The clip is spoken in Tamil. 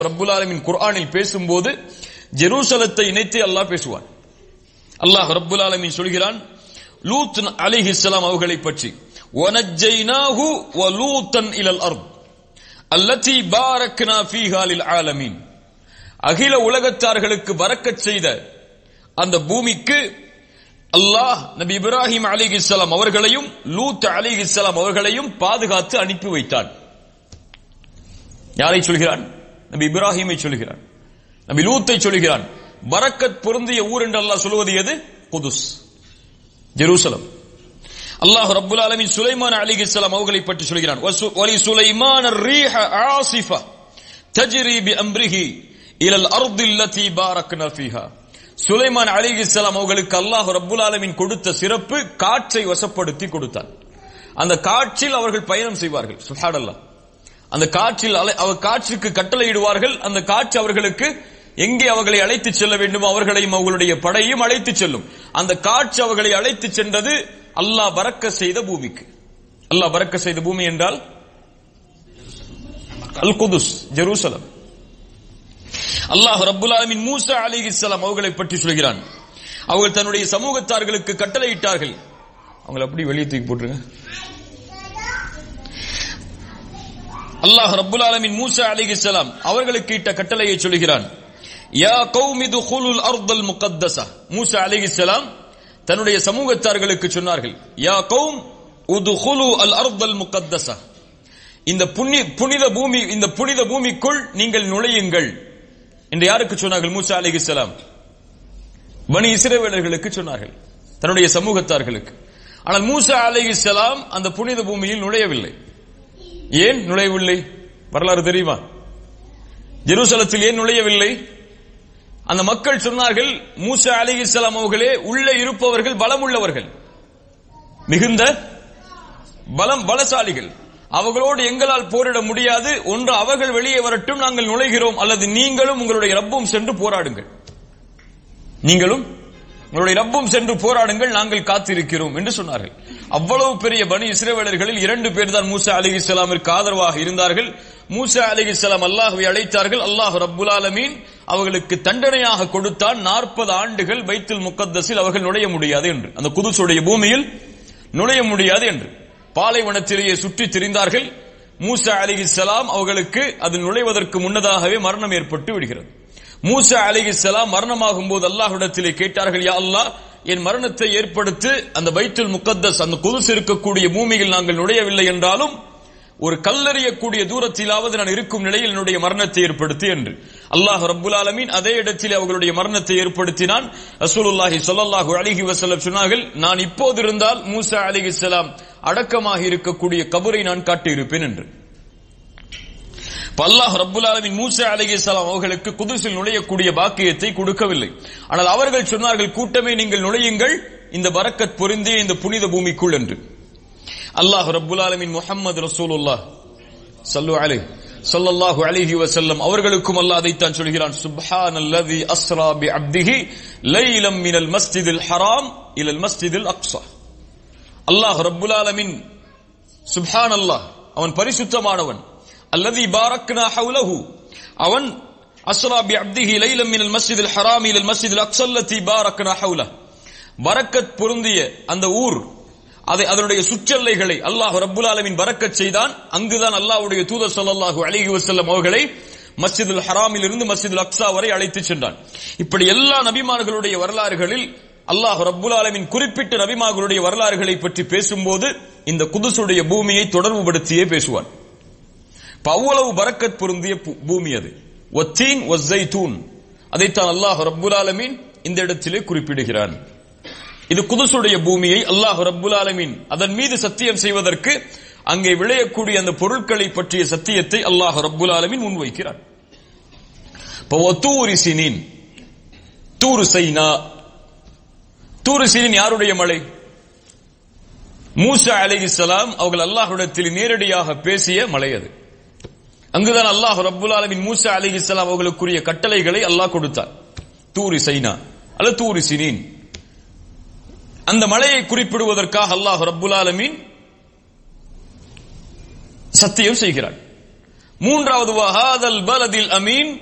ரப்புல் ஆலமின் குர்ஆனில் பேசும்போது ஜெருசலத்தை இணைத்து அல்லாஹ் பேசுவான் அல்லாஹ் ரப்புல் ஆலமின் சொல்கிறான் லூத் அலைஹிஸ்ஸலாம் அவர்களை பற்றி வனஜ்ஜைனாஹு வ லூத்தன் இலல் அர்த் அல்லதி பாரக்னா ஃபீஹா லில் ஆலமீன் அகில உலகத்தார்களுக்கு பரக்கச் செய்த அந்த பூமிக்கு அல்லாஹ் நபி இப்ராஹிம் அலிஹிஸ்ஸலாம் அவர்களையும் லூத் அலிஹிஸ்ஸலாம் அவர்களையும் பாதுகாத்து அனுப்பி வைத்தான் யாரை சொல்கிறான் நபி இப்ராஹிமை சொல்கிறான் நபி லூத்தை சொல்கிறான் பரக்கத் பொருந்திய ஊர் என்று அல்லாஹ் சொல்வது எது குதுஸ் ஜெருசலம் அல்லாஹ் ரப்புல் ஆலமீன் சுலைமான் அலிஹிஸ்ஸலாம் அவர்களை பற்றி சொல்கிறான் வலி சுலைமான் ரீஹ ஆசிஃபா தஜ்ரி பி அம்ரிஹி இலல் அர்தி அல்லதி பாரக்னா ஃபீஹா சுலைமான் அலிஹிஸ்ஸலாம் அவர்களுக்கு அல்லாஹ் ரப்புல் ஆலமீன் கொடுத்த சிறப்பு காற்றை வசப்படுத்தி கொடுத்தான் அந்த காற்றில் அவர்கள் பயணம் செய்வார்கள் சுஹானல்லாஹ் அந்த காற்றில் அவர் காற்றுக்கு கட்டளையிடுவார்கள் அந்த காற்று அவர்களுக்கு எங்கே அவர்களை அழைத்து செல்ல வேண்டும் அவர்களையும் அவர்களுடைய படையும் அழைத்து செல்லும் அந்த காற்று அவர்களை அழைத்து சென்றது அல்லாஹ் பறக்க செய்த பூமிக்கு அல்லாஹ் பறக்க செய்த பூமி என்றால் அல் குதுஸ் ஜெருசலம் அல்லாஹ் ரப்புல் ஆலமின் மூசா அலிஹிஸ்ஸலாம் அவர்களை பற்றி சொல்கிறான் அவர்கள் தன்னுடைய சமூகத்தார்களுக்கு கட்டளையிட்டார்கள் அவங்களை அப்படி வெளியே தூக்கி போட்டுருங்க அல்லாஹ் ரப்புல் ஆலமின் மூசா அலிஹிஸ்ஸலாம் அவர்களுக்கு இட்ட கட்டளையை சொல்கிறான் யா கௌமி துகுலுல் அர்தல் முகத்தஸா மூசா அலிஹிஸ்ஸலாம் தன்னுடைய சமூகத்தார்களுக்கு சொன்னார்கள் யா கௌம் உதுகுலு அல் அர்தல் முகத்தஸா இந்த புனித பூமி இந்த புனித பூமிக்குள் நீங்கள் நுழையுங்கள் என்று யாருக்கு சொன்னார்கள் மூசா அலிஹிஸ்ஸலாம் பனி இஸ்ரவேலர்களுக்கு சொன்னார்கள் தன்னுடைய சமூகத்தார்களுக்கு ஆனால் மூசா அலிஹிஸ்ஸலாம் அந்த புனித பூமியில் நுழையவில்லை ஏன் நுழையவில்லை வரலாறு தெரியுமா ஜெருசலத்தில் ஏன் நுழையவில்லை அந்த மக்கள் சொன்னார்கள் மூசா அலி இஸ்லாம் அவர்களே உள்ளே இருப்பவர்கள் பலம் உள்ளவர்கள் மிகுந்த பலம் பலசாலிகள் அவர்களோடு எங்களால் போரிட முடியாது ஒன்று அவர்கள் வெளியே வரட்டும் நாங்கள் நுழைகிறோம் அல்லது நீங்களும் உங்களுடைய ரப்பும் சென்று போராடுங்கள் நீங்களும் உங்களுடைய ரப்பும் சென்று போராடுங்கள் நாங்கள் காத்திருக்கிறோம் என்று சொன்னார்கள் அவ்வளவு பெரிய பனி இஸ்ரேவேலர்களில் இரண்டு பேர் தான் மூசா அலி இஸ்லாமிற்கு ஆதரவாக இருந்தார்கள் மூசா அலி இஸ்லாம் அல்லாஹுவை அழைத்தார்கள் அல்லாஹ் ரப்புல் ஆலமீன் அவர்களுக்கு தண்டனையாக கொடுத்தான் நாற்பது ஆண்டுகள் பைத்துல் முக்கத்தஸில் அவர்கள் நுழைய முடியாது என்று அந்த குதுசுடைய பூமியில் நுழைய முடியாது என்று பாலைவனத்திலேயே சுற்றி திரிந்தார்கள் மூசா அலி இஸ்லாம் அவர்களுக்கு அது நுழைவதற்கு முன்னதாகவே மரணம் ஏற்பட்டு விடுகிறது மூசா அலி இஸ்லாம் மரணமாகும் போது அல்லாஹ்விடத்திலே கேட்டார்கள் யா அல்லாஹ் என் மரணத்தை ஏற்படுத்தி அந்த பைத்துல் முக்கத்தஸ் அந்த குதுசு இருக்கக்கூடிய பூமியில் நாங்கள் நுழையவில்லை என்றாலும் ஒரு கல்லறியக்கூடிய தூரத்திலாவது நான் இருக்கும் நிலையில் என்னுடைய மரணத்தை ஏற்படுத்தி என்று அல்லாஹ் ரப்புல் ஆலமீன் அதே இடத்தில் அவர்களுடைய மரணத்தை ஏற்படுத்தினான் ரசூலுல்லாஹி ஸல்லல்லாஹு அலைஹி வஸல்லம் சொன்னார்கள் நான் இப்போது இருந்தால் மூசா அலைஹிஸ்ஸலாம் அடக்கமாக இருக்கக்கூடிய கபரை நான் காட்டியிருப்பேன் என்று அல்லாஹ் ரப்புல் ஆலமின் மூசா அலைஹிஸ்ஸலாம் அவர்களுக்கு குதுசில் நுழையக்கூடிய பாக்கியத்தை கொடுக்கவில்லை ஆனால் அவர்கள் சொன்னார்கள் கூட்டமே நீங்கள் நுழையுங்கள் இந்த பரக்கத் பொருந்திய இந்த புனித பூமிக்குள் என்று அல்லாஹ் ரப்புல் ஆலமின் முஹம்மது ரசூலுல்லாஹ் சல்லு அலைஹி ஸல்லல்லாஹு அலைஹி வஸல்லம் அவர்களுக்கும் அல்லாஹ் அதைத்தான் சொல்கிறான் சுப்ஹானல்லதி அஸ்ரா பி அப்திஹி லைலம் மினல் மஸ்ஜிதில் ஹராம் இலல் மஸ்ஜிதில் அக்ஸா அல்லாஹ் ரப்புல் ஆலமின் சுப்ஹானல்லாஹ் அவன் பரிசுத்தமானவன் அல்லதி பாரக்னா ஹவுலஹு அவன் அஸ்ரா பி அப்திஹி லைலம் மினல் மஸ்ஜிதில் ஹராம் இலல் மஸ்ஜிதில் அக்ஸா அல்லதி பாரக்னா ஹவுலஹு பரக்கத் பொருந்திய அந்த ஊர் அதை அதனுடைய சுற்றல்லைகளை அல்லாஹ் ரப்புல் ஆலமின் பறக்கச் செய்தான் அங்குதான் அல்லாஹ்வுடைய தூதர் ஸல்லல்லாஹு அலைஹி வஸல்லம் அவர்களை மஸ்ஜிதுல் ஹராமில் இருந்து மஸ்ஜிதுல் அக்ஸா வரை அழைத்துச் சென்றான் இப்படி எல்லா நபிமார்களுடைய வரலாறுகளில் அல்லாஹ் ரப்புல் ஆலமின் குறிப்பிட்ட நபிமார்களுடைய வரலாறுகளை பற்றி பேசும்போது இந்த குதுசுடைய பூமியை தொடர்புபடுத்தியே பேசுவான் அவ்வளவு பரக்கத் பொருந்திய பூமி அது ஒத்தீன் ஒஸ்ஸைத்தூன் அதைத்தான் அல்லாஹ் ரப்புல் ஆலமீன் இந்த இடத்திலே குறிப்பிடுகிறான் இது குதுசுடைய பூமியை அல்லாஹ் ரப்புல் ஆலமீன் அதன் மீது சத்தியம் செய்வதற்கு அங்கே விளையக்கூடிய அந்த பொருட்களை பற்றிய சத்தியத்தை அல்லாஹ் ரப்புல் ஆலமீன் முன்வைக்கிறான் தூரி சினின் தூரு சைனா தூரு சினின் யாருடைய மலை மூசா அலைஹிஸ்ஸலாம் அவர்கள் அல்லாஹ்விடத்தில் நேரடியாக பேசிய மலை அது அங்குதான் அல்லாஹ் ரப்புல் ஆலமின் மூசா அலிஹிஸ்லாம் அவர்களுக்குரிய கட்டளைகளை அல்லாஹ் கொடுத்தார் தூரி சைனா அல்ல தூரி சினீன் அந்த மலையை குறிப்பிடுவதற்காக அல்லாஹ் ரப்புல் ஆலமீன் சத்தியம் செய்கிறான் மூன்றாவது வஹாதல் பலதில் அமீன்